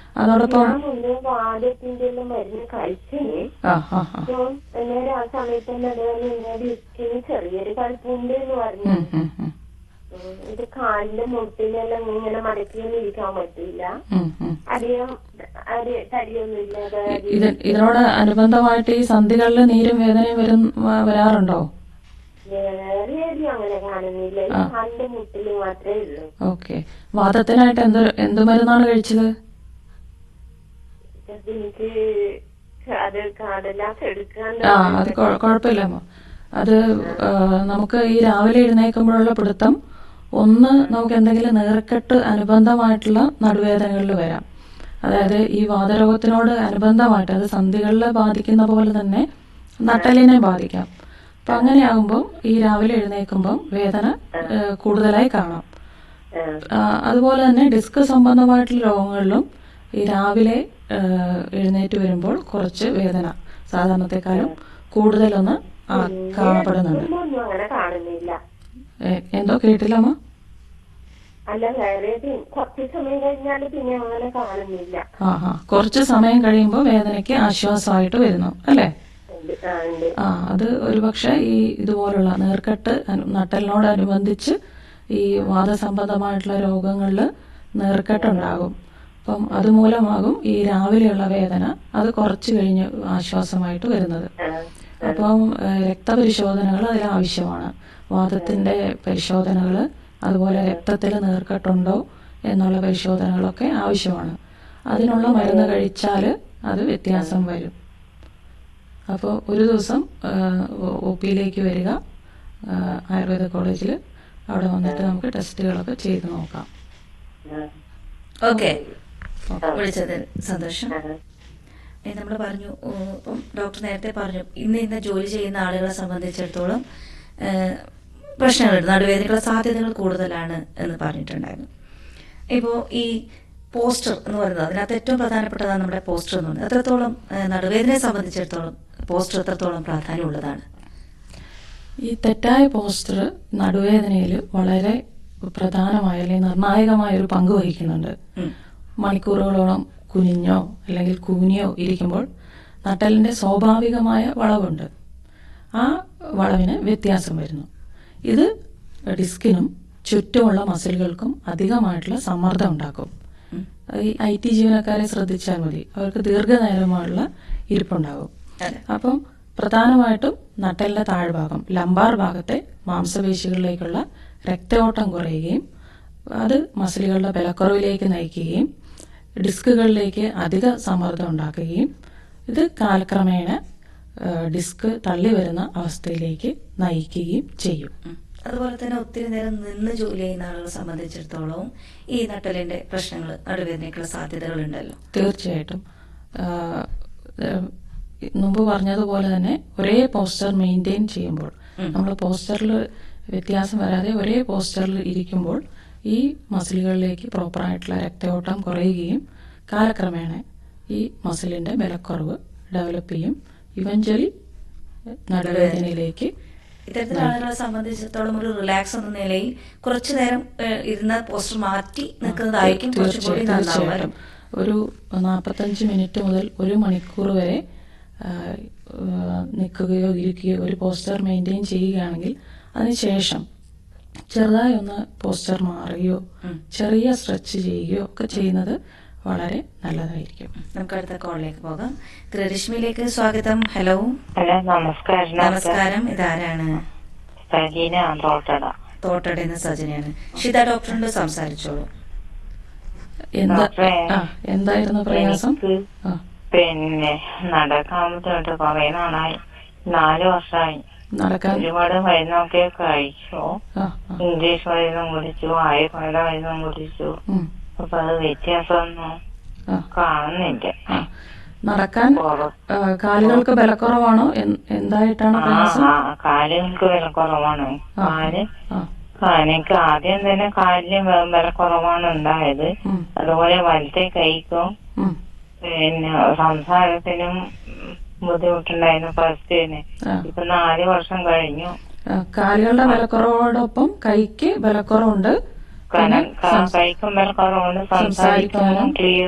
അതോടൊപ്പം ഞാൻ മുന്നേ വാദത്തിന്റെ എല്ലാം മരുന്ന് കഴിച്ചിന് ആ ആ ആ അപ്പം അന്നേരം ആ സമയത്ത് തന്നെ അതുപോലെ ഇങ്ങനെ ഡിസ്കിന് ചെറിയൊരു കഴുപ്പുണ്ട് എന്ന് പറഞ്ഞു ഉം, ഉം, ഉം, ഉം, ഇത് കാലിന്റെ മുട്ടിലെല്ലാം ഇങ്ങനെ മടക്കിയൊന്നും ഇരിക്കാൻ പറ്റില്ല ഉം, ഉം. അധികം അരി തടിയൊന്നും ഇല്ലാതെ ഇത് ഇതിനോട് അനുബന്ധമായിട്ട് ഈ സന്ധികളിൽ നീരും വേദനയും വരും വ- വരാറുണ്ടോ വേറെ അധികം അങ്ങനെ കാണുന്നില്ല ഈ കാലിന്റെ മുട്ടില് മാത്രമേ ഉള്ളൂ ഓക്കെ വാദത്തിനായിട്ട് എന്ത് എന്ത് മരുന്നാണ് കഴിച്ചത് ഇത് എനിക്ക് അത് കടലാസ് എടുക്കാൻ ആ അത് കൊ- കുഴപ്പമില്ല അമ്മ അത് ആ, നമുക്ക് ഈ രാവിലെ എഴുന്നേൽക്കുമ്പോഴുള്ള പിടുത്തം ഒന്ന് നമുക്ക് എന്തെങ്കിലും നീർക്കെട്ട് അനുബന്ധമായിട്ടുള്ള നടുവേദനകളിൽ വരാം അതായത് ഈ വാതരോഗത്തിനോട് അനുബന്ധമായിട്ട് അത് സന്ധികളിൽ ബാധിക്കുന്ന പോലെ തന്നെ നട്ടലിനെ ബാധിക്കാം അപ്പം അങ്ങനെയാകുമ്പോൾ ഈ രാവിലെ എഴുന്നേൽക്കുമ്പോൾ വേദന ആ, കൂടുതലായി കാണാം ആ, ആ, അതുപോലെ തന്നെ ഡിസ്ക് സംബന്ധമായിട്ടുള്ള രോഗങ്ങളിലും ഈ രാവിലെ ആ, എഴുന്നേറ്റ് വരുമ്പോൾ കുറച്ച് വേദന സാധാരണത്തെക്കാളും കൂടുതലൊന്ന് ആ, കാണപ്പെടുന്നുണ്ട് ഒന്നും അങ്ങനെ കാണുന്നില്ല ഏ, എന്തോ കേട്ടില്ലമ്മ അല്ല വേറെ പി- കുറച്ച് സമയം കഴിഞ്ഞാല് പിന്നെ അങ്ങനെ കാണുന്നില്ല ആ ആ കുറച്ച് സമയം കഴിയുമ്പോൾ വേദനയ്ക്ക് ആശ്വാസമായിട്ട് വരുന്നു അല്ലേ ഉണ്ട്. ആ, ഉണ്ട്. ആ അത് ഒരുപക്ഷെ ഈ ഇതുപോലുള്ള നീർക്കെട്ട് അനു- നട്ടലിനോടനുബന്ധിച്ച് ഈ വാദസംബന്ധമായിട്ടുള്ള രോഗങ്ങളിൽ നീർക്കെട്ടുണ്ടാകും അപ്പം അതുമൂലമാകും ഈ രാവിലെയുള്ള വേദന അത് കുറച്ച് കഴിഞ്ഞ് ആശ്വാസമായിട്ട് വരുന്നത് ആ, അപ്പം ഏഹ്, രക്തപരിശോധനകൾ അതിൽ ആവശ്യമാണ് വാദത്തിന്റെ പരിശോധനകൾ അതുപോലെ രക്തത്തിൽ നീർക്കെട്ടുണ്ടോ എന്നുള്ള പരിശോധനകളൊക്കെ ആവശ്യമാണ് അതിനുള്ള മരുന്ന് കഴിച്ചാൽ അത് വ്യത്യാസം വരും അപ്പോൾ ഒരു ദിവസം ഒ പിയിലേക്ക് വരിക ആ, ആയുർവേദ കോളേജിൽ അവിടെ വന്നിട്ട് നമുക്ക് ടെസ്റ്റുകളൊക്കെ ചെയ്ത് നോക്കാം ആ, ഓക്കെ വിളിച്ചതിൽ സന്തോഷം ആ. നമ്മൾ പറഞ്ഞു ഓ, ഇപ്പം ഡോക്ടർ നേരത്തെ പറഞ്ഞു ഇന്ന് ഇന്ന് ജോലി ചെയ്യുന്ന ആളുകളെ സംബന്ധിച്ചിടത്തോളം ഏഹ്, പ്രശ്നങ്ങളുണ്ട് നടുവേദനയ്ക്കുള്ള സാധ്യതകൾ കൂടുതലാണ് എന്ന് പറഞ്ഞിട്ടുണ്ടായിരുന്നു ഇപ്പോൾ ഈ പോസ്റ്റർ എന്ന് പറയുന്നത് അതിനകത്ത് ഏറ്റവും പ്രധാനപ്പെട്ടതാണ് നമ്മുടെ പോസ്റ്റർ എന്ന് പറയുന്നത് എത്രത്തോളം ഏഹ്, നടുവേദനയെ സംബന്ധിച്ചിടത്തോളം പോസ്റ്റർ എത്രത്തോളം പ്രാധാന്യമുള്ളതാണ് ഈ തെറ്റായ പോസ്റ്റർ നടുവേദനയിൽ വളരെ പ്രധാനമായ അല്ലെങ്കിൽ നിർണായകമായ ഒരു പങ്ക് വഹിക്കുന്നുണ്ട് ഉം. മണിക്കൂറുകളോളം കുനിഞ്ഞോ അല്ലെങ്കിൽ കൂനിയോ ഇരിക്കുമ്പോൾ നട്ടലിന്റെ സ്വാഭാവികമായ വളവുണ്ട് ആ വളവിന് വ്യത്യാസം വരുന്നു ഇത് ഡിസ്കിനും ചുറ്റുമുള്ള മസിലുകൾക്കും അധികമായിട്ടുള്ള സമ്മർദ്ദം ഉണ്ടാക്കും ഉം. ഈ ഐ ടി ജീവനക്കാരെ ശ്രദ്ധിച്ചാൽ മതി അവർക്ക് ദീർഘനേരമുള്ള ഇരിപ്പുണ്ടാകും അതെ. അപ്പം പ്രധാനമായിട്ടും നട്ടലിന്റെ താഴ്ഭാഗം ലംബാർ ഭാഗത്തെ മാംസപേശികളിലേക്കുള്ള രക്തയോട്ടം കുറയുകയും അത് മസിലുകളുടെ ബലക്കുറവിലേക്ക് നയിക്കുകയും ഡിസ്കുകളിലേക്ക് അധിക സമ്മർദ്ദം ഉണ്ടാക്കുകയും ഇത് കാലക്രമേണ ആ, ഡിസ്ക് തള്ളി വരുന്ന അവസ്ഥയിലേക്ക് നയിക്കുകയും ചെയ്യും ഉം. അതുപോലെ തന്നെ ഒത്തിരി നേരം നിന്ന് ജോലി ചെയ്യുന്ന ആളുകളെ സംബന്ധിച്ചിടത്തോളവും ഈ നട്ടലിന്റെ പ്രശ്നങ്ങൾ നടുവേദനയ്ക്കുള്ള സാധ്യതകളുണ്ടല്ലോ തീർച്ചയായിട്ടും ആ, ഏഹ്, മുമ്പ് പറഞ്ഞതുപോലെ തന്നെ ഒരേ പോസ്റ്റർ മെയിൻറ്റെയിൻ ചെയ്യുമ്പോൾ ഉം. നമ്മൾ പോസ്റ്ററിൽ വ്യത്യാസം വരാതെ ഒരേ പോസ്റ്ററിൽ ഇരിക്കുമ്പോൾ ഈ മസിലുകളിലേക്ക് പ്രോപ്പറായിട്ടുള്ള രക്തയോട്ടം കുറയുകയും കാലക്രമേണ ഈ മസിലിന്റെ ബലക്കുറവ് ഡെവലപ്പ് ചെയ്യും ഇവഞ്ച്വലി നടുവേദനയിലേക്ക് ഇത്തരത്തിലുള്ള ആളുകളെ സംബന്ധിച്ചിടത്തോളം ഒരു റിലാക്സ് എന്ന നിലയിൽ കുറച്ചു നേരം ഏഹ്, ഇരുന്ന പോസ്റ്റർ മാറ്റി നിൽക്കുന്നതായിരിക്കും കുറച്ചുകൂടി തീർച്ചയായും നന്നാവുക തീർച്ചയായിട്ടും ഒരു നാൽപ്പത്തഞ്ച് മിനിറ്റ് മുതൽ ഒരു മണിക്കൂർ വരെ ആ, ആ, നിൽക്കുകയോ ഇരിക്കുകയോ ഒരു പോസ്റ്റർ മെയിൻറ്റെയിൻ ചെയ്യുകയാണെങ്കിൽ അതിനുശേഷം ചെറുതായി ഒന്ന് പോസ്റ്റർ മാറുകയോ ഉം. ചെറിയ സ്ട്രെച്ച് ചെയ്യുകയോ ഒക്കെ ചെയ്യുന്നത് വളരെ നല്ലതായിരിക്കും നമുക്ക് അടുത്ത കോളിലേക്ക് പോകാം ഗൃഹരശ്മിയിലേക്ക് സ്വാഗതം ഹലോ ഹലോ നമസ്കാരം നമസ്കാരം ഇതാരാണ് സജീന തോട്ടട തോട്ടടയിൽ നിന്ന് സജനയാണ് ഷിത ഡോക്ടറിനോട് സംസാരിച്ചോളൂ എന്താ ഡോക്ടറെ, ആ എന്തായിരുന്നു പ്രയാസം എനിക്ക് ആ പിന്നെ നടക്കാൻ ബുദ്ധിമുട്ട് കുറെ നാളായി നാല് വർഷമായി നടക്കാൻ ഒരുപാട് മരുന്നൊക്കെ കഴിച്ചു ആ ആ ഇംഗ്ലീഷ് മരുന്നും കുടിച്ചു ആയുർവേദ മരുന്നും കുടിച്ചു ഉം, അപ്പൊ അത് വ്യത്യാസമൊന്നും ആ കാണുന്നില്ല ആ നടക്കാൻ കുറവ്. ആ, കാലുകൾക്ക് ബലക്കുറവാണോ എൻ- എന്തായിട്ടാണ് ആ പ്രയാസം ആ, കാലുകൾക്ക് വില കുറവാണ് ആ, കാല് ആ, ആ, എനിക്ക് ആദ്യം തന്നെ കാലിന് വെ- വില കുറവാണ് ഉണ്ടായത് ഉം, അതുപോലെ വലത്തെ കൈക്കും ഉം, പിന്നെ സംസാരത്തിനും ബുദ്ധിമുട്ടുണ്ടായിരുന്നു ഫസ്റ്റിന് ആ. ഇപ്പൊ നാല് വർഷം കഴിഞ്ഞു ആ, കാലുകളുടെ ബലക്കുറവോടൊപ്പം കൈക്ക് ബലക്കുറവുണ്ട് പിന്നെ കാരണം സംസ്- കൈക്കും വില കുറവുണ്ട് സംസാരിക്കാനും സംസാരിക്കാനും ക്ലിയർ